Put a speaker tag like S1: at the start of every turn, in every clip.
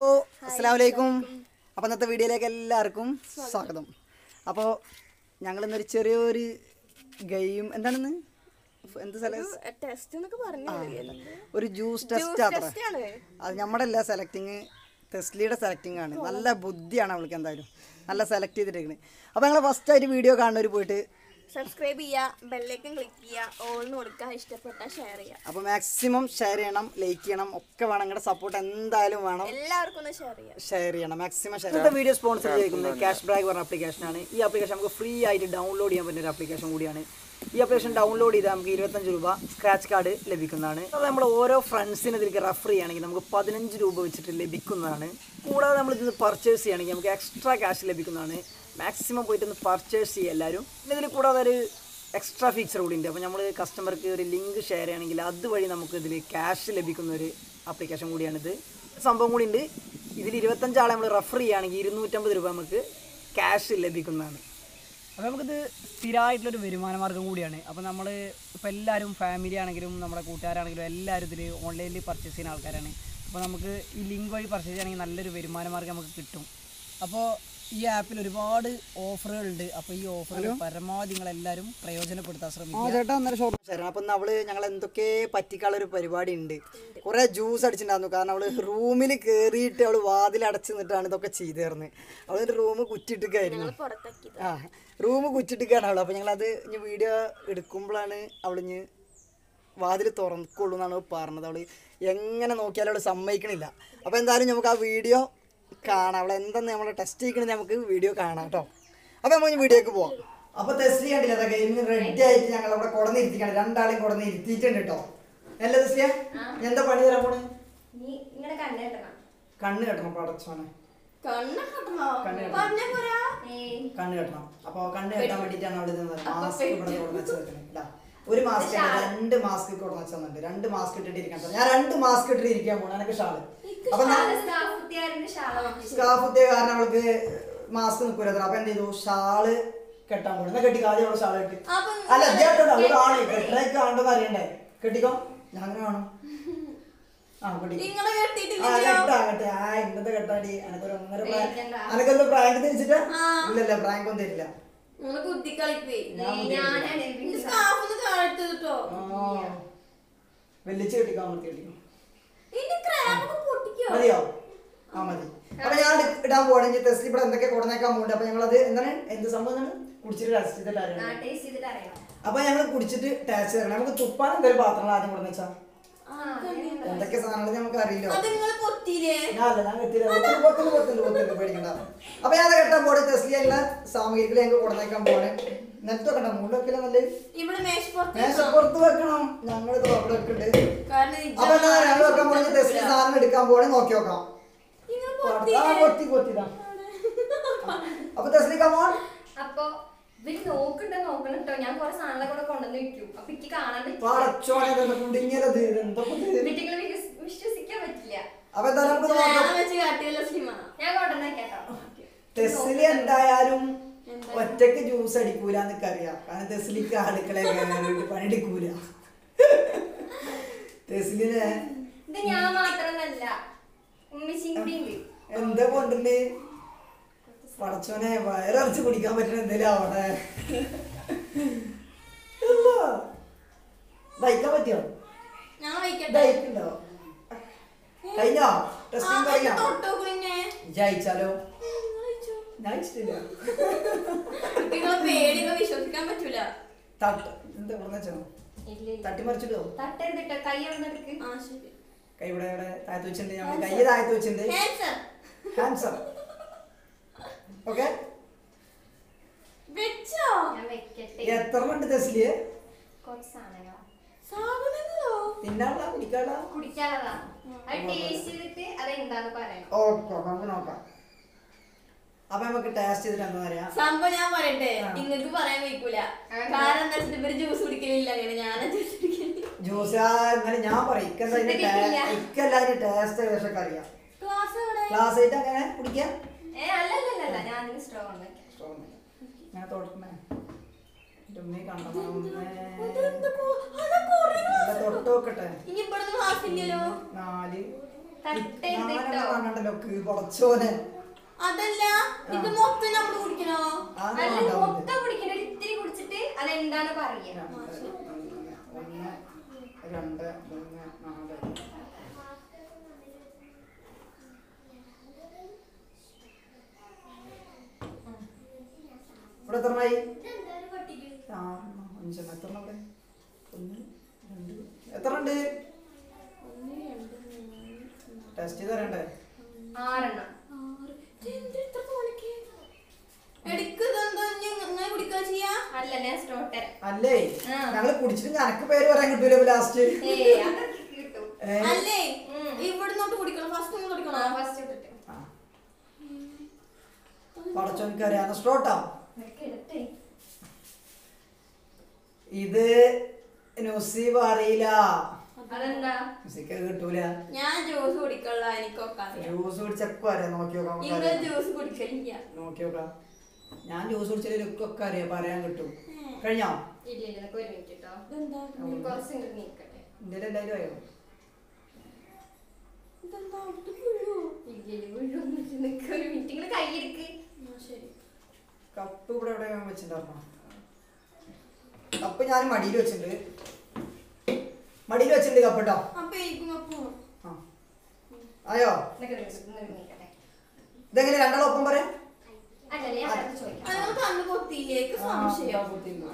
S1: ഓ അസ്സലാമലൈക്കും അപ്പോൾ ഇന്നത്തെ വീഡിയോയിലേക്ക് എല്ലാവർക്കും സ്വാഗതം അപ്പോൾ ഞങ്ങൾ ഇന്നൊരു ചെറിയൊരു ഗെയിം എന്താണെന്ന് എന്ത് സ്ഥലം
S2: ടെസ്റ്റ് എന്നൊക്കെ പറഞ്ഞു
S1: ഒരു ജ്യൂസ് ടെസ്റ്റ് അത്ര
S2: test ആണ്.
S1: അത് നമ്മുടെ എല്ലാ സെലക്ടിങ് ടെസ്ലിയുടെ സെലക്ടിങ് ആണ് നല്ല ബുദ്ധിയാണ് അവൾക്ക് എന്തായാലും നല്ല സെലക്ട് ചെയ്തിട്ടിരിക്കുന്നത് അപ്പോൾ ഞങ്ങൾ ഫസ്റ്റ് ആയിട്ട് വീഡിയോ കാണുന്നവർ പോയിട്ട്
S2: സബ്സ്ക്രൈബ് ചെയ്യുക ബെല്ലേക്കും ക്ലിക്ക് ചെയ്യുക ഓൾന്ന് കൊടുക്കുക ഇഷ്ടപ്പെട്ടാൽ ഷെയർ ചെയ്യുക
S1: അപ്പോൾ മാക്സിമം ഷെയർ ചെയ്യണം ലൈക്ക് ചെയ്യണം ഒക്കെ വേണം നിങ്ങളുടെ സപ്പോർട്ട് എന്തായാലും വേണം
S2: എല്ലാവർക്കും ഒന്ന് ഷെയർ ചെയ്യാം
S1: ഷെയർ ചെയ്യണം മാക്സിമം ഷെയർ ഇന്നത്തെ വീഡിയോ സ്പോൺസർ ചെയ്തിരിക്കുന്നത് ക്യാഷ് ബാഗ് പറഞ്ഞ ആപ്ലിക്കേഷനാണ് ഈ ആപ്ലിക്കേഷൻ നമുക്ക് ഫ്രീ ആയിട്ട് ഡൗൺലോഡ് ചെയ്യാൻ പറ്റുന്ന ഒരു ആപ്ലിക്കേഷൻ കൂടിയാണ് ഈ ആപ്ലിക്കേഷൻ ഡൗൺലോഡ് ചെയ്താൽ നമുക്ക് ഇരുപത്തഞ്ച് രൂപ സ്ക്രാച്ച് കാർഡ് ലഭിക്കുന്നതാണ് അത് നമ്മൾ ഓരോ ഫ്രണ്ട്സിന് ഇതിലേക്ക് റെഫർ ചെയ്യുകയാണെങ്കിൽ നമുക്ക് പതിനഞ്ച് രൂപ വെച്ചിട്ട് ലഭിക്കുന്നതാണ് കൂടാതെ നമ്മൾ ഇതിന് പർച്ചേസ് ചെയ്യുകയാണെങ്കിൽ നമുക്ക് എക്സ്ട്രാ ക്യാഷ് ലഭിക്കുന്നതാണ് മാക്സിമം പോയിട്ട് ഒന്ന് പർച്ചേസ് ചെയ്യുക എല്ലാവരും പിന്നെ ഇതിൽ കൂടാതെ ഒരു എക്സ്ട്രാ ഫീച്ചർ കൂടി ഉണ്ട് അപ്പോൾ നമ്മൾ കസ്റ്റമർക്ക് ഒരു ലിങ്ക് ഷെയർ ചെയ്യണമെങ്കിൽ അതുവഴി നമുക്ക് ഇതിൽ ക്യാഷ് ലഭിക്കുന്ന ഒരു ആപ്ലിക്കേഷൻ കൂടിയാണിത് സംഭവം കൂടി ഉണ്ട് ഇതിൽ ഇരുപത്തഞ്ചാളെ നമ്മൾ റെഫർ ചെയ്യുകയാണെങ്കിൽ ഇരുന്നൂറ്റമ്പത് രൂപ നമുക്ക് ക്യാഷ് ലഭിക്കുന്നതാണ്
S3: അപ്പോൾ നമുക്കിത് സ്ഥിരമായിട്ടുള്ളൊരു വരുമാന മാർഗ്ഗം കൂടിയാണ് അപ്പോൾ നമ്മൾ ഇപ്പോൾ എല്ലാവരും ഫാമിലി ആണെങ്കിലും നമ്മുടെ കൂട്ടുകാരാണെങ്കിലും എല്ലാവരും ഇതിൽ ഓൺലൈനിൽ പർച്ചേസ് ചെയ്യുന്ന ആൾക്കാരാണ് അപ്പോൾ നമുക്ക് ഈ ലിങ്ക് വഴി പർച്ചേസ് ചെയ്യുകയാണെങ്കിൽ നല്ലൊരു വരുമാന മാർഗ്ഗം നമുക്ക് കിട്ടും അപ്പോൾ ഈ ആപ്പിൽ ഒരുപാട് ഓഫറുകളുണ്ട് അപ്പോൾ ഈ ഓഫറുകൾ പരമാവധി നിങ്ങളെല്ലാവരും പ്രയോജനപ്പെടുത്താൻ
S1: ആ
S3: ശ്രമിക്കുക
S1: ചേട്ടാ അന്നേരം ഷോപ്പ് ചേരാം അപ്പം അവള് ഞങ്ങൾ എന്തൊക്കെ പറ്റിക്കാനുള്ള ഒരു പരിപാടി ഉണ്ട് കുറേ ജ്യൂസ് അടിച്ചിട്ടുണ്ടായിരുന്നു കാരണം അവള് റൂമിൽ കയറിയിട്ട് അവള് വാതിൽ അടച്ചു നിന്നിട്ടാണ് ഇതൊക്കെ ചെയ്തു തരുന്നത് അവളൊരു റൂം കുറ്റിട്ടിട്ടായിരുന്നു
S2: പുറത്താക്കിയത്
S1: ആ റൂം കുറ്റിട്ടിക്കാണ് അവൾ അപ്പോൾ ഞങ്ങളത് ഇനി വീഡിയോ എടുക്കുമ്പോഴാണ് അവളിഞ്ഞ് വാതിൽ തുറക്കുള്ളൂ എന്നാണ് അവൾ പറഞ്ഞത് അവൾ എങ്ങനെ നോക്കിയാലും അവൾ സമ്മതിക്കണില്ല അപ്പോൾ എന്തായാലും നമുക്ക് ആ വീഡിയോ കാണാം അവൾ എന്തെന്ന് നമ്മൾ ടെസ്റ്റ് ചെയ്യണമെന്ന് നമുക്ക് വീഡിയോ കാണാം കേട്ടോ അപ്പോൾ നമുക്ക് വീഡിയോക്ക് പോവാം അപ്പോൾ ടെസ്റ്റ് ചെയ്യണ്ടില്ല ഗെയിമിന് റെഡി ആയിട്ട് ഞങ്ങൾ അവിടെ കുടന്ന് ഇരുത്തിക്കാണ് രണ്ടാളെയും കുടന്ന് ഇരുത്തിയിട്ടുണ്ട് കേട്ടോ അല്ലേ തെസ്ലിയ എന്താ പണി തരാൻ പോണ്
S2: ഇങ്ങനെ കണ്ണേട്ടണം
S1: കണ്ണ് കെട്ടണം പടച്ചോനെ
S2: കണ്ണ് കെട്ടണോ
S1: കണ്ണ് കെട്ടണം.
S2: പറഞ്ഞ പോരാ
S1: കണ്ണ് കെട്ടണം അപ്പൊ കണ്ണ് കെട്ടാൻ വേണ്ടിട്ടാണ് അവിടെ നിന്ന് മാസ്ക് ഇവിടെ കൊടുന്ന് വെച്ചത് ഒരു മാസ്ക് രണ്ട് മാസ്ക് കൊടുന്ന് വെച്ചുണ്ട് രണ്ട് മാസ്ക് ഇട്ടിട്ട് ഇരിക്കാൻ ഞാൻ രണ്ട് മാസ്ക് ഇട്ടിട്ട് ഇരിക്കാൻ പോണ എനിക്ക് ഷാള് അപ്പൊ ഞാൻ സ്കാഫ് കുത്തിയ കാരണം അവൾക്ക് മാസ്ക് നിൽക്കൂല അപ്പൊ എന്ത് ചെയ്തു ഷാള് കെട്ടാൻ പോണു എന്നാ കെട്ടിക്കോ ആദ്യം അവള് ഷാള് കെട്ടി
S2: അപ്പൊ
S1: അല്ല ഇദ്ദേഹത്തോട് അവള് കാണേ കെട്ടണേക്ക് കാണണ്ടെന്ന് അറിയണ്ടേ കെട്ടിക്കോ ഞാൻ അങ്ങനെ കാണും ആ കെട്ടിക്കോ
S2: നിങ്ങളെ
S1: ആ
S2: കെട്ടിയിട്ടില്ലല്ലോ
S1: കെട്ടാ കെട്ടാ ആ ഇന്നത്തെ കെട്ടാടി എനക്കൊരു ഒന്നര അനക്കെന്താ പ്രാങ്ക് തിരിച്ചിട്ടാ ഇല്ലല്ല പ്രാങ്ക് ഒന്നും തരില്ല
S2: നിങ്ങള് ബുദ്ധി കളിപ്പേ
S1: ഞാൻ ബുദ്ധി
S2: സ്കാഫൊന്ന് കാണരുത് കേട്ടോ
S1: ആ വെല്ലിച്ച് കെട്ടിക്കാൻ മതി കെട്ടിക്കോ
S2: ഇതിന്റെ ക്രാബൊക്കെ പൊട്ടിക്കോ
S1: മതിയോ ആ മതി അപ്പൊ ഞാൻ ഇട- ഇടാൻ പോകണെങ്കിൽ ടെസ്റ്റ് ഇവിടെ എന്തൊക്കെ കൊടുന്നേക്കാൻ പോകുന്നുണ്ട് അപ്പൊ ഞങ്ങളത് എന്താണ് എന്ത് സംഭവം എന്താണ് കുടിച്ചിട്ട് ടേസ്റ്റ് ചെയ്തിട്ട് അറിയണം അപ്പൊ ഞങ്ങൾ കുടിച്ചിട്ട് ടേസ്റ്റ് ചെയ്യണം നമുക്ക് തുപ്പാൻ എന്തൊരു പാത്രങ്ങൾ ആദ്യം കൊടുന്ന് വെച്ചാ എന്തൊക്കെ സാധനങ്ങൾ നമുക്ക് അറിയില്ലോ
S2: അത് നിങ്ങള് പൊത്തിയില്ലേ
S1: ഞാനല്ല ഞാൻ കെട്ടില്ല പൊത്തിന് പൊത്തിന് പൊത്തിന് പൊത്തിന് പേടിക്കണ്ട അപ്പൊ ഞാൻ കെട്ടാൻ പോണേ ടെസ്റ്റിലുള്ള സാമഗ്രികൾ ഞങ്ങൾക്ക് കൊടുന്നേക്കാൻ പോണേ നെറ്റൊക്കെ ഉണ്ടോ മുണ്ടൊക്കെ നല്ല
S2: ഇവിടെ മേശപ്പുറത്ത്
S1: മേശപ്പുറത്ത് വെക്കണം ഞങ്ങൾ ഇത് അവിടെ വെക്കുന്നുണ്ട്
S2: കാരണം
S1: അപ്പൊ എന്താ ഞങ്ങൾ വെക്കാൻ പോണേ ടെസ്റ്റിൽ സാധനം എടുക്കാൻ പോണേ നോക്കി നോക്കാം
S2: നിങ്ങൾ
S1: ആ കൊത്തി കൊത്തിതാ അപ്പൊ ടെസ്റ്റിൽ കമോൺ
S4: അപ്പൊ ഇവര് നോക്കണ്ട നോക്കണം കേട്ടോ ഞാൻ കുറെ സാധനങ്ങളെ കൂടെ കൊണ്ടുവന്ന് വെക്കും അപ്പൊ എനിക്ക് കാണാൻ പറ്റില്ല
S1: പടച്ചോനെ ഇതെന്താ കുടുങ്ങിയത് ഇതെന്തൊക്കെ ഇത്?
S4: വീട്ടിൽ വിശ്വസിക്കാൻ പറ്റില്ല
S1: അപ്പൊ എന്തായാലും നമുക്ക് നോക്കാം
S2: വേണം വെച്ച് കാട്ടിയല്ലോ സിനിമ
S4: ഞാൻ കൊണ്ടുവന്ന് കേട്ടോ
S1: ടെസ്റ്റിൽ എന്തായാലും ഒറ്റക്ക് ജ്യൂസ് അടിക്കൂല എന്നൊക്കെ അറിയാം കാരണം ടെസ്ലിക്ക് അടുക്കള കയറിയിട്ട് പണിയെടുക്കൂല ടെസ്ലിന്
S4: ഇത് ഞാൻ മാത്രമല്ല ഉമ്മച്ചിയും കൂടി ഉണ്ട്
S1: എന്താ കൊണ്ടില്ലേ പടച്ചോനെ വയററച്ച് കുടിക്കാൻ പറ്റണ എന്തേലും അവിടെ ഇല്ല. ദഹിക്കാൻ പറ്റിയോ
S2: ഞാൻ വയ്ക്കട്ടെ
S1: ദഹിക്കുണ്ടോ കഴിഞ്ഞോ ടെസ്റ്റിംഗ് കഴിഞ്ഞോ
S2: തൊട്ടോ കുഞ്ഞെ
S1: ജയിച്ചാലോ ഞാൻ ഇച്ചിട്ടില്ല
S2: നിങ്ങളെ പേടിയൊക്കെ വിശ്വസിക്കാൻ പറ്റൂല
S1: തട്ട് എന്താ പറഞ്ഞോ
S4: ഇല്ല ഇല്ല
S1: തട്ടിമറിച്ചിട്ടോ
S4: തട്ടരുതിട്ടോ കൈ എവിടെ എടുക്ക്
S2: ആ ശരി
S1: കൈ ഇവിടെ ഇവിടെ താഴ്ത്തി വെച്ചിട്ടുണ്ട് ഞാൻ കൈ താഴ്ത്തി വെച്ചിട്ടുണ്ട്
S2: Handsome.
S1: ഹാൻസം ഓക്കെ
S2: വെച്ചോ
S4: ഞാൻ വെക്കട്ടെ
S1: എത്ര ഉണ്ട് തെസ്ലിയെ
S4: കുറച്ച് സാധനങ്ങളാ
S2: സാധനങ്ങളോ
S1: തിന്നാനുള്ള കുടിക്കാനുള്ള
S4: കുടിക്കാനുള്ളതാ അത് ടേസ്റ്റ് ചെയ്തിട്ട് അതെന്താന്ന് പറയണം
S1: ഓക്കെ നമുക്ക് നോക്കാം അപ്പൊ നമുക്ക് ടേസ്റ്റ് ചെയ്തിട്ട് എന്താ പറയാ
S2: സംഭവം ഞാൻ പറയട്ടെ
S1: ആ.
S2: നിങ്ങൾക്ക് പറയാൻ വയ്ക്കൂല
S4: ആ.
S2: കാരണം എന്താ വെച്ചിട്ട് ഇവര് ജ്യൂസ് കുടിക്കലില്ല അങ്ങനെ ഞാനാ ജ്യൂസ് കുടിക്കല്
S1: ജ്യൂസ് എന്നാലും ഞാൻ പറയും ഇക്കെന്താ അതിന്റെ
S4: ഇത് കിട്ടില്ല.
S1: ഇക്കല്ല അതിന്റെ ടേസ്റ്റ് ഏകദേശം അറിയാം
S2: ക്ലാസ് എവിടെ
S1: ക്ലാസ് ആയിട്ട് അങ്ങനെ കുടിക്കാം
S4: ഏ അല്ല അല്ല അല്ല, അല്ല ഞാൻ അതിന് സ്ട്രോ ഉണ്ടാക്കി
S1: ഞാൻ തൊടണേ എൻ്റെ ഉമ്മയെ കണ്ടോ
S2: അതെന്താ കോ- അതാ കുറേ
S1: നല്ല തൊട്ട് നോക്കട്ടെ
S2: ഇനി ഇവിടുന്ന് ക്ലാസ് ഇല്ലല്ലോ
S1: നാല്
S4: തട്ടരുത് കേട്ടോ
S1: കണ്ടല്ലോ പൊടച്ചോനെ
S2: അതല്ല ഇത് മൊത്തം നമ്മൾ കുടിക്കണോ
S4: അല്ല മൊത്തം കുടിക്കണ്ട ഒരു ഇത്തിരി കുടിച്ചിട്ട് അതെന്താണ് പറയുക
S1: ഒന്ന് രണ്ട് മൂന്ന് നാല് ഇവിടെ എത്രണ്ണായി ആറെണ്ണം അഞ്ചെണ്ണം എത്ര ഇവിടെ ഒന്ന് രണ്ട് എത്ര ഉണ്ട് ടെസ്റ്റ് ചെയ്ത് തരണ്ടേ
S4: ആറെണ്ണം
S2: എടുക്കുന്നതെന്തോ ഇങ്ങനെ കുടിക്കുക ചെയ്യാ
S4: അല്ല ഞാൻ സ്റ്റോട്ടർ
S1: അല്ലേ
S4: ആ.
S1: ഞങ്ങള് കുടിച്ചിട്ട് ഞനക്ക് പേര് പറയാൻ കിട്ടൂല ലാസ്റ്റ്
S4: ഏ അതൊക്കെ കിട്ടും
S2: അല്ലേ
S4: ഉം.
S2: ഇവിടുന്നോട്ട് കുടിക്കണം ഫസ്റ്റ് ഒന്ന് കുടിക്കണോ
S4: ഫസ്റ്റ് ഇട്ടിട്ട്
S1: പടച്ചോനിക്ക് അറിയാവുന്ന സ്ട്രോട്ടാ
S4: ഇതൊക്കെ എടുത്തേ
S1: ഇത് നുസീബ് അറിയില്ല
S4: അതെന്താ
S1: നുസീക്ക് കിട്ടൂല
S2: ഞാൻ ജ്യൂസ് കുടിക്കള്ള എനിക്കൊക്കെ അറിയാം
S1: ജ്യൂസ് കുടിച്ചൊക്കെ അറിയാം നോക്കി നോക്കാം നമുക്ക്
S2: നിങ്ങൾ
S1: അറിയാം.
S2: ജ്യൂസ് കുടിക്കലില്ല
S1: നോക്കി നോക്കാം ഞാൻ ജ്യൂസ് കുടിച്ചാലൊക്കെ അറിയാം പറയാൻ കിട്ടും കഴിഞ്ഞോ
S4: ഇല്ല ഇല്ല ഇതൊക്കെ ഒരു മിനിറ്റ് കേട്ടോ
S2: ഇതെന്താ
S4: കുറച്ച് ഇങ്ങോട്ട് നീക്കട്ടെ
S1: ഇന്ത്യയിൽ എല്ലാവരും ആയോ
S2: ഇതെന്താ ഇത് പുഴുവോ?
S4: ഇല്ല ഇല്ല വീഴൊന്നും നിൽക്ക ഒരു മിനിറ്റ് ഇങ്ങനെ കൈയെടുക്ക്
S2: ആ, ശരി
S1: കപ്പ് ഇവിടെ എവിടെ വെച്ചിട്ടുണ്ടായിരുന്നോ കപ്പ് ഞാൻ മടിയിൽ വെച്ചിട്ടുണ്ട് മടിയിൽ വെച്ചിട്ടുണ്ട് കപ്പ് കേട്ടോ
S2: അപ്പൊ എനിക്കും അപ്പൊ
S1: ആ ആയോ
S4: ഇതൊക്കെ ഒരു നീക്കട്ടെ
S1: ഇതെങ്ങനെ രണ്ടാളും ഒപ്പം പറയാം
S4: അല്ല ഞാൻ അടുത്ത് ചോദിക്കാം
S2: അതിനോട് കണ്ണു പൊത്തിയിലേക്ക് സംശയം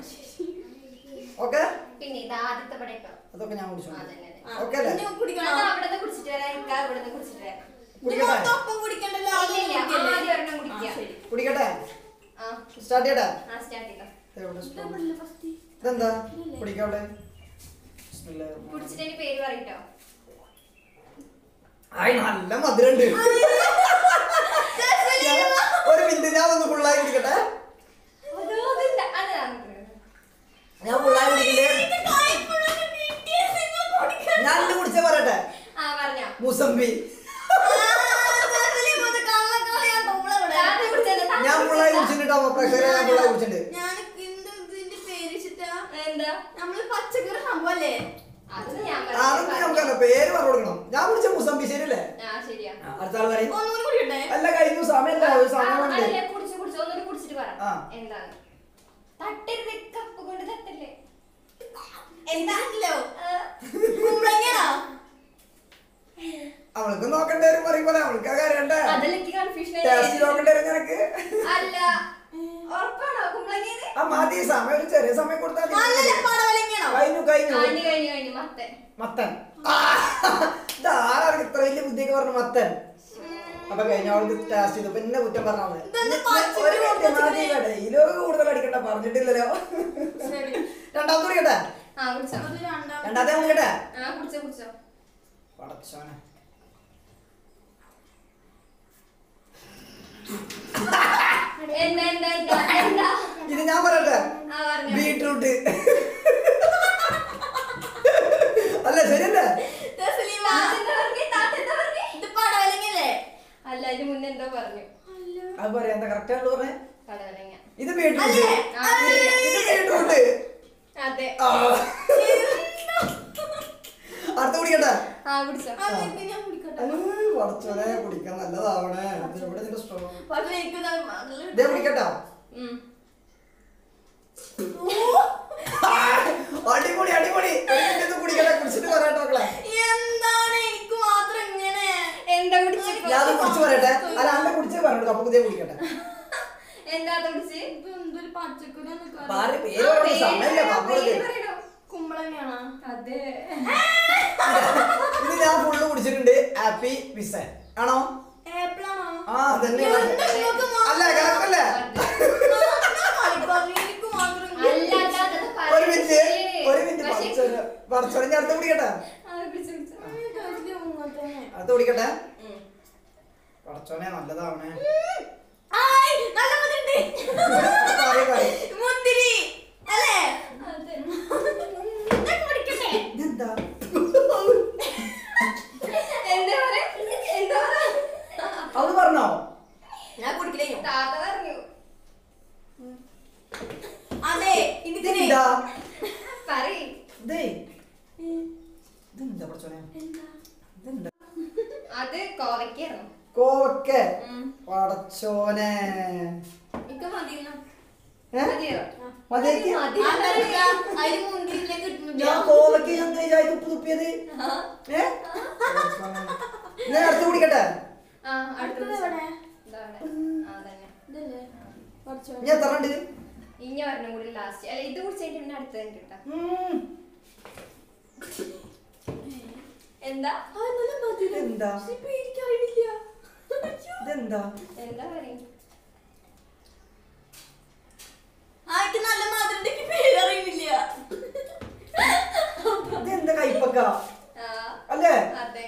S1: ഓക്കെ
S4: പിന്നെ ഇത് ആദ്യത്തെ പടം കേട്ടോ
S1: അതൊക്കെ ഞാൻ കുടിച്ചു
S4: അതന്നെ അതെ.
S2: ആ,
S1: ഓക്കെ അല്ലേ
S2: ഇനി കുടിക്കണോ
S4: അത് അവിടുന്ന് കുടിച്ചിട്ട് വരാം ഇക്ക ഇവിടുന്ന് കുടിച്ചിട്ട് വരാം
S2: ഇത്
S1: കുടിക്കട്ടെ
S2: മൊത്തം ഒപ്പം കുടിക്കണ്ടല്ലോ
S4: ഇല്ല, ഇല്ല,
S2: ആദ്യം കുടിക്കല്ലേ?
S4: ആദ്യം ഒരെണ്ണം
S2: ആ,
S4: കുടിക്കാം.
S2: ശരി.
S1: കുടിക്കട്ടെ
S4: ആ
S1: സ്റ്റാർട്ട് ചെയ്യട്ടെ
S4: ആ സ്റ്റാർട്ട് ചെയ്തോ
S1: എവിടെ
S2: ഇത് ഇവിടെയല്ലേ first?
S1: ഇതെന്താ കുടിക്കാവിടെ
S4: കുടിച്ചിട്ട് എനിക്ക് പേര് പറയട്ടോ
S1: ആയി നല്ല മധുരണ്ട് ഞാൻ- ഒരു മിനിറ്റ് ഞാൻ ഒന്ന് ഫുള്ളായി കുടിക്കട്ടെ ഞാൻ ഫുള്ളായി കുടിക്കണ്ടേ ഞാൻ ഇത് കുടിച്ച പറയട്ടെ
S4: ആ പറഞ്ഞോ
S1: മുസമ്പി
S2: ആ, ഇതല്ലേ മറ്റേ കള്ളക്കളി ഞാൻ തോളെ ഇവിടെ.
S4: താത്ത കുടിച്ചത് താത്ത
S1: ഞാൻ ഫുള്ളായി
S4: കുടിച്ചതാ?
S1: കുടിച്ചിട്ടുണ്ടോ പ്രഷറെ ഞാൻ ഫുള്ളായി കുടിച്ചിട്ടുണ്ട്
S2: ഞാൻ എന്ത് ഇതിന്റെ പേര് വെച്ചിട്ടാ
S4: എന്താ
S2: നമ്മള് പച്ചക്കറി സംഭവല്ലേ
S4: അത് ഞാൻ
S1: അതൊന്നും
S4: പറഞ്ഞു.
S1: നമുക്കല്ല പേര് പറഞ്ഞു കൊടുക്കണം ഞാൻ കുടിച്ച മുസമ്പി ശരിയല്ലേ
S4: ആ ശരിയാ
S1: ആ, അടുത്ത ആൾ പറയും
S2: ഒന്നുകൂടി കുടിക്കട്ടെ
S1: അല്ല കഴിഞ്ഞു സമയല്ല ഒരു
S4: ആ,
S1: സമയമുണ്ട്
S4: അല്ല, കുടിച്ച് കുടിച്ച് ഒന്നുകൂടി കുടിച്ചിട്ട് പറ
S1: ആ.
S4: എന്താണ് തട്ടരുത് കപ്പ് കൊണ്ട് തട്ടല്ലേ
S2: എന്താണല്ലോ
S4: ആ,
S2: കുമ്പളങ്ങയാണോ
S1: അവൾക്ക് നോക്കണ്ടേ പറയുമ്പോൾ അവൾക്ക് അറിയണ്ടേ
S4: അതല്ല എനിക്ക് കൺഫ്യൂഷൻ
S1: ടേസ്റ്റ് നോക്കണ്ടേ നിനക്ക്
S4: അല്ല ഉറപ്പാണോ കുമ്പളങ്ങേത്
S1: ആ മതി സമയം ഒരു ചെറിയ സമയം കൊടുത്താൽ മതി.
S2: അല്ലല്ല പടവലങ്ങയാണോ
S1: കഴിഞ്ഞു കഴിഞ്ഞു
S4: കഴിഞ്ഞു കഴിഞ്ഞു കഴിഞ്ഞു മത്തൻ
S1: മത്തൻ ആ, ഇതാരാണ് ഇത്ര വലിയ ബുദ്ധിയൊക്കെ പറഞ്ഞു മത്തൻ അപ്പൊ കഴിഞ്ഞ അവൾക്ക് ടേസ്റ്റ് ചെയ്തു പിന്നെ കുറ്റം പറഞ്ഞാൽ
S2: ഇതെന്ത് പച്ചക്കറി കൊടുത്തിട്ട്
S1: ഡെയിലൊക്കെ കൂടുതൽ അടിക്കണ്ട പറഞ്ഞിട്ടില്ലല്ലോ
S2: ശരി
S1: രണ്ടാമത്തെ കുടിക്കട്ടെ
S4: ആ കുടിച്ചോ
S2: അത് രണ്ടാമത്തെ
S1: രണ്ടാമത്തെ കുടിക്കട്ടെ
S4: ആ കുടിച്ചോ കുടിച്ചോ
S1: പടച്ചോനെ
S4: എന്താ എന്താ എന്താ എന്താ
S1: ഇത് ഞാൻ പറയട്ടെ
S4: ആ പറഞ്ഞു
S1: ബീട്രൂട്ട് അല്ല ശരിയല്ലേ
S2: തസ്ലീമ,
S4: എന്താ പറഞ്ഞേ താത്ത എന്താ പറഞ്ഞേ
S2: ഇത് പടവലങ്ങയല്ലേ
S4: അല്ല അതിന് മുന്നേ എന്തോ പറഞ്ഞു
S1: അത് പറയാ എന്താ കറക്റ്റ് ആയിട്ട് പറഞ്ഞേ
S4: കടവലങ്ങ
S1: ഇത് ബീട്രൂട്ട്
S2: അല്ലേ?
S4: ആ,
S1: ഇത് ബീട്രൂട്ട്
S4: അതെ
S1: ആ. അടുത്ത കുടിക്കട്ടെ
S4: ആ കുടിച്ചോ
S2: ആ, ഇത് ഞാൻ കുടിക്കട്ടെ
S1: അയ്യോ, പടച്ചോനെ കുടിക്കാൻ നല്ലതാവണേ ഇത് ഇവിടെ ഇതിന്റെ സ്ട്രോ
S2: പക്ഷെ എനിക്ക് ഇത് നല്ല
S1: ഇതേ കുടിക്കട്ടോ
S4: ഉം.
S1: അടിപൊളി അടിപൊളി ഒരു minute ഇത് കുടിക്കട്ടെ കുടിച്ചിട്ട് പറയട്ടെ മക്കളെ
S2: എന്താണ് എനിക്ക് മാത്രം ഇങ്ങനെ
S4: എന്താ കുടിച്ച്
S1: ഞാൻ അത് കുടിച്ച് പറയട്ടെ അല്ല അല്ല കുടിച്ചേ പറയട്ടെ അപ്പൊ പുതിയ കുടിക്കട്ടെ
S4: എന്താ കുടിച്ച്
S2: ഇത് എന്തൊരു പച്ചക്കറി
S1: പാറി പേര് പറഞ്ഞ സമയമില്ല പറഞ്ഞത്
S2: കുമ്പളങ്ങയാണോ
S4: അതെ
S1: ഇത് ഞാൻ ഫുള്ള് കുടിച്ചിട്ടുണ്ട് ഹാപ്പി വിസൻ ആണോ
S2: ഏപ്പിളാണോ
S1: ആ അതന്നെ
S2: എന്താ നിങ്ങൾക്ക് മാത്രം?
S1: അല്ല കറക്റ്റല്ലേ
S2: എനിക്ക് മാത്രം ഇങ്ങനെ.
S4: അല്ല അല്ല, അതത്
S1: ഒരു
S4: പറയുന്നത്
S1: മിനിറ്റ്
S4: ശരിയാണ്.
S1: ഒരു മിനിറ്റ്
S4: പക്ഷേ-
S1: പടച്ചോനെ പടച്ചോനെ ഞാൻ അടുത്ത് കുടിക്കട്ടെ
S4: ആ, കുടിച്ചോ, കുടിച്ചോ.
S2: ആ, ടേസ്റ്റ് ഇങ്ങനത്തെ.
S1: അടുത്ത് കുടിക്കട്ടെ
S4: ഉം.
S1: പടച്ചോനെ നല്ലതാവണേ
S2: ആയ്, നല്ല മധുരണ്ട്.
S1: പറയ് പറയ്
S2: മുന്തിരി അല്ലേ
S4: അതെ.
S2: ഞാൻ കുടിക്കട്ടെ
S1: ഇതെന്താ
S4: എന്താ പറയാ? എന്താ പറയാ?
S1: അവള് പറഞ്ഞോ
S2: ഞാൻ കുടിക്കില്ലേ
S4: താത്ത പറഞ്ഞു
S2: അതെ ഇതിന്
S1: ഇതെന്താ
S4: പറയ്
S1: ഇതേ ഇതെന്താ പടച്ചോനെ ഇതെന്താ
S4: അത് കോവയ്ക്കായിരുന്നു
S1: കോവക്ക
S4: ഉം.
S1: പടച്ചോനെ
S2: ഇക്ക് മതിയെന്നാ.
S1: ഏ?
S4: മതിയോ?
S1: മതിയാക്കി?
S4: മതി.
S2: അതല്ല, അതിന് മുന്തിരിയില്ലേ കിട്ടുന്നില്ല.
S1: ഞാൻ കോവക്ക ഞാൻ ചായ തുപ്പ് തുപ്പിയത്
S4: ആ.
S1: ഏ ഞാൻ അടുത്ത് കുടിക്കട്ടെ
S4: ആ, അടുത്തത്
S2: അടുത്തത് എവിടെ?
S4: ഇതാ അവിടെ. ആ, തന്നെ.
S2: ഇതല്ലേ? കുറച്ച്
S1: ഞാൻ എത്രണ്ട്
S4: ഇനി ഒരെണ്ണം കൂടി ലാസ്റ്റ് അല്ല ഇത് കുടിച്ചിട്ട് പിന്നെ അടുത്തത് കിട്ടാം
S1: ഉം.
S4: എന്താ
S2: ആ, നല്ല മധുരം.
S1: എന്താ?
S2: പക്ഷേ ഇപ്പൊ എനിക്കറിയില്ല. അയ്യോ.
S1: ഇതെന്താ
S4: എന്താ പറയും
S2: ആ, എനിക്ക് നല്ല മധുരം ഉണ്ട്. എനിക്ക് പേരറിയില്ല.
S1: ഇതെന്താ കൈപ്പക്ക
S4: ആ,
S1: അല്ലേ
S4: അതെ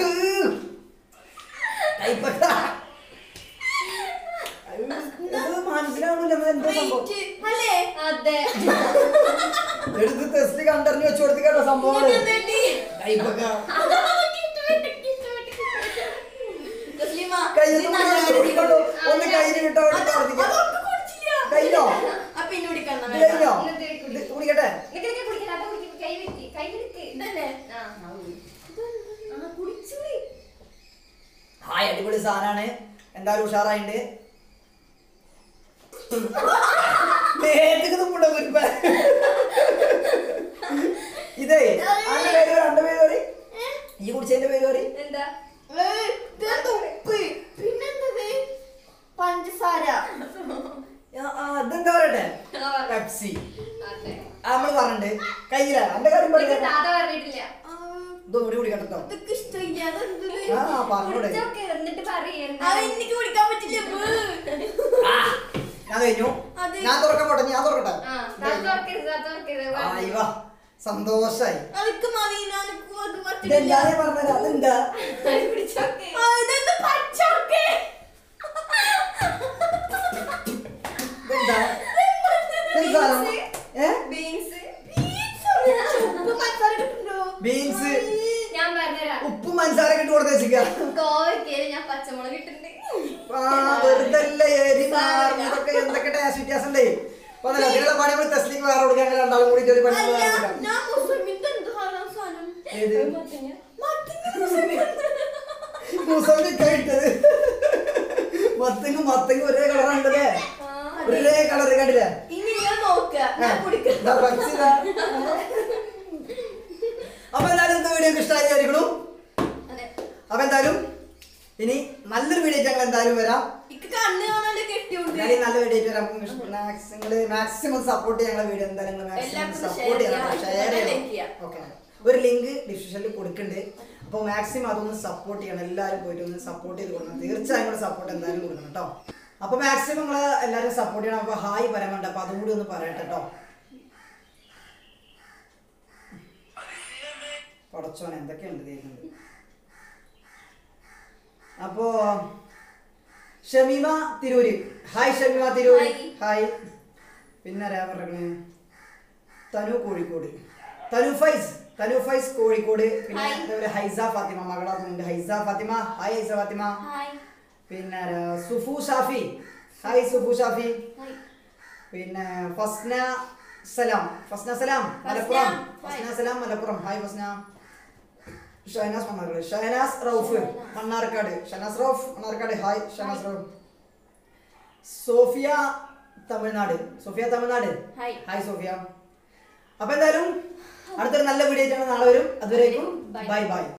S1: കൈപ്പക്ക ഇത് മനസ്സിലാവണില്ല ഇത് എന്താ സംഭവം
S2: വെയിറ്റ്. അല്ലേ?
S4: അതെ
S1: എടുത്ത് ടെസ്റ്റ് കണ്ടറിഞ്ഞു വെച്ചു കൊടുത്ത് കേട്ടോ സംഭവം
S2: ഇതെന്താ?
S1: കൈപ്പക്ക
S2: തസ്ലീമ,
S1: കയ്യിൽ
S2: ഇത്
S1: നിന്ന്
S2: നല്ല
S1: പിടിച്ച് പിടിക്കണ്ടോ? ഒന്ന് കയ്യിൽ കിട്ടോ
S2: അത് അതൊക്കെ കുടിച്ചില്ല.
S1: കയ്യിലോ
S2: ആ, പിന്നെ കുടിക്കണം
S1: ഇത് കഴിഞ്ഞോ
S4: ഇന്നത്തെ കുടി.
S1: ഇത് കുടിക്കട്ടെ
S4: നിനക്ക് നിനക്ക് കുടിക്കണം അതാ കുടിക്കും കൈ വെക്ക് കൈ വെക്ക്
S2: ഇതല്ലേ?
S4: ആ ആ കുടിച്ചൂടി
S1: ഹായ് അടിപൊളി സാധനമാണ് എന്തായാലും ഉഷാറായിണ്ട് മേത്തേക്ക് തുമ്മുണ്ടോ കുരുപ്പ ഇതേ അതിന്റെ പേര് പറ, അന്റെ പേര് പറ ഈ കുടിച്ചതിന്റെ പേര് പറ
S4: എന്താ
S2: ഏയ്, ഇതെന്താ ഉപ്പ്? പിന്നെന്തത്? പഞ്ചസാര
S1: അതെന്താ പറയട്ടെ
S4: ആ, പറ.
S1: പെപ്സി
S4: അതെ
S1: ആ, നമ്മള് പറഞ്ഞിട്ട് കയ്യില എന്റെ കാര്യം
S4: നിനക്ക്
S1: പറയാ
S4: താത പറഞ്ഞിട്ടില്ല
S2: ആ,
S1: ഇതൊന്നും കൂടി കുടിക്കട്ടോ കേട്ടോ
S2: ഇതൊക്കെ ഇഷ്ടമില്ല അതെന്ത്
S1: ആ പറഞ്ഞൂടെ
S4: കുടിച്ചോക്കെ എന്നിട്ട് പറയ് എന്താ
S2: അത് എനിക്ക് കുടിക്കാൻ പറ്റില്ല ബ്.
S1: ആ, ഞാൻ കഴിഞ്ഞു
S2: അതെ.
S1: ഞാൻ തുറക്കാൻ പോട്ടെ ഞാൻ തുറക്കട്ടെ
S4: ആ താത്ത തുറക്കരുത് താത്ത തുറക്കരുത്
S1: ആയിവ സന്തോഷായി
S2: അതൊക്കെ മതി ഞാനിപ്പോ അത് പറ്റില്ല
S1: ഇതെന്താ ഞാൻ പറഞ്ഞത് അതെന്താ
S4: കുടിച്ചോക്കെ
S2: ആ, ഇതെന്താ പച്ചയൊക്കെ?
S1: ഇതെന്താ ഇതെന്താ സാധനം? ഏ
S4: ബീൻസ്
S2: Beans ആണ്. ഉപ്പ് പഞ്ചസാര ഇട്ടിട്ടുണ്ടോ?
S1: ബീൻസ്
S4: ഞാൻ പറഞ്ഞുതരാം
S1: ഉപ്പ് മനസാര ഇട്ട് കൊടുത്ത് വെച്ചിക്ക
S4: കോവയ്ക്കയില് ഞാൻ പച്ചമുളക് ഇട്ടിട്ടുണ്ട്
S1: ആ വെറുതെ എരി മാറുന്നതൊക്കെ എന്തൊക്കെ ടേസ്റ്റ് വ്യത്യാസം ഉണ്ടേ അപ്പൊ അതല്ല അതിനുള്ള പണി നമ്മൾ ടെസ്റ്റിലേക്ക് വേറെ കൊടുക്കാൻ ഞങ്ങൾ രണ്ടാളും കൂടി ഒരു പണി
S2: അല്ല,
S1: വേറെ കൊടുക്കാം.
S2: ഞാൻ മുസ്ലിം ഇതെന്ത് സാധനം സാധനം
S1: ഏത്
S2: മത്തങ്ങ മുസ്ലിം
S1: മുസംബി കഴിച്ചത് മത്തങ്ങ മത്തങ്ങ ഒരേ കളറുണ്ടല്ലേ ഒരേ കളർ കണ്ടില്ലേ
S2: ഇനി ഞാൻ നോക്ക ഞാൻ കുടിക്കാം
S1: ഇതാ പച്ച ഇതാ. അപ്പൊ എന്തായാലും ഇന്ന് വീഡിയോ ഇഷ്ടമായി ആയിരിക്കണം
S4: അതെ
S1: അപ്പൊ എന്തായാലും ഇനി നല്ലൊരു വീഡിയോ ഞങ്ങൾ എന്തായാലും വരാം
S2: ഇക്ക് കണ്ണ് കാണാണ്ട് കെട്ടിയുണ്ട്
S1: എന്തായാലും നല്ല വീഡിയോ ആയിട്ട് വരാം മാക്സിമം മാക്സിമം സപ്പോർട്ട് ഞങ്ങളെ വീഡിയോ എന്തായാലും മാക്സിമം
S2: എല്ലാവർക്കും
S1: സപ്പോർട്ട്
S2: share
S1: ചെയ്യണം
S2: ചെയ്യാം.
S1: ഷെയർ
S2: like
S1: ചെയ്യണം
S2: ചെയ്യാം.
S1: ഓക്കെ ഒരു ലിങ്ക് ഡിസ്ക്രിപ്ഷനിൽ കൊടുക്കുന്നുണ്ട് അപ്പോൾ മാക്സിമം അതൊന്ന് സപ്പോർട്ട് ചെയ്യണം എല്ലാവരും പോയിട്ട് ഒന്ന് സപ്പോർട്ട് ചെയ്ത് കൊടുക്കണം തീർച്ചയായും കൂടെ സപ്പോർട്ട് എന്തായാലും കൊടുക്കണം കേട്ടോ അപ്പോൾ മാക്സിമം നിങ്ങൾ എല്ലാവരും സപ്പോർട്ട് ചെയ്യണം അപ്പോൾ ഹായ് പറയാനുണ്ട് അപ്പോൾ അതും കൂടി ഒന്ന് പറയട്ടെ കേട്ടോ പടച്ചോൻ എന്തൊക്കെയുണ്ട് കേൾക്കുന്നത് അപ്പോ Shameema Tirur hi Shameema Tirur
S2: hi.
S1: Hi പിന്നെ ആരാ പറഞ്ഞേ തനു കോഴിക്കോട് തനു ഫൈസ് തനു ഫൈസ് കോഴിക്കോട് പിന്നെ
S2: ഹായ്.
S1: അതേപോലെ ഹൈസ ഫാത്തിമ മകളാകുന്നുണ്ട് ഹൈസ ഫാത്തിമ ഹായ് ഹൈസ ഫാത്തിമ
S2: ഹായ്
S1: പിന്നെ ആരാ? സുഫു ഷാഫി ഹായ് സുഫു ഷാഫി
S2: ഹായ്
S1: പിന്നെ Fasna Salam Fasna Salam Malappuram
S2: Fasna, hi.
S1: Fasna Salam Malappuram hi Fasna Shahanas Mannarkkad Shahanas Rauf Mannarkkad Shahanas Rauf Mannarkkad hi Shahanas Rauf Sofia Tamil Nadu Sofia Tamil Nadu
S2: hi.
S1: Hi Sofia അപ്പൊ എന്തായാലും അടുത്തൊരു നല്ല വീഡിയോ ആയിട്ടാണ് നാളെ വരും അതുവരേക്കും
S4: Bye.
S1: Bye bye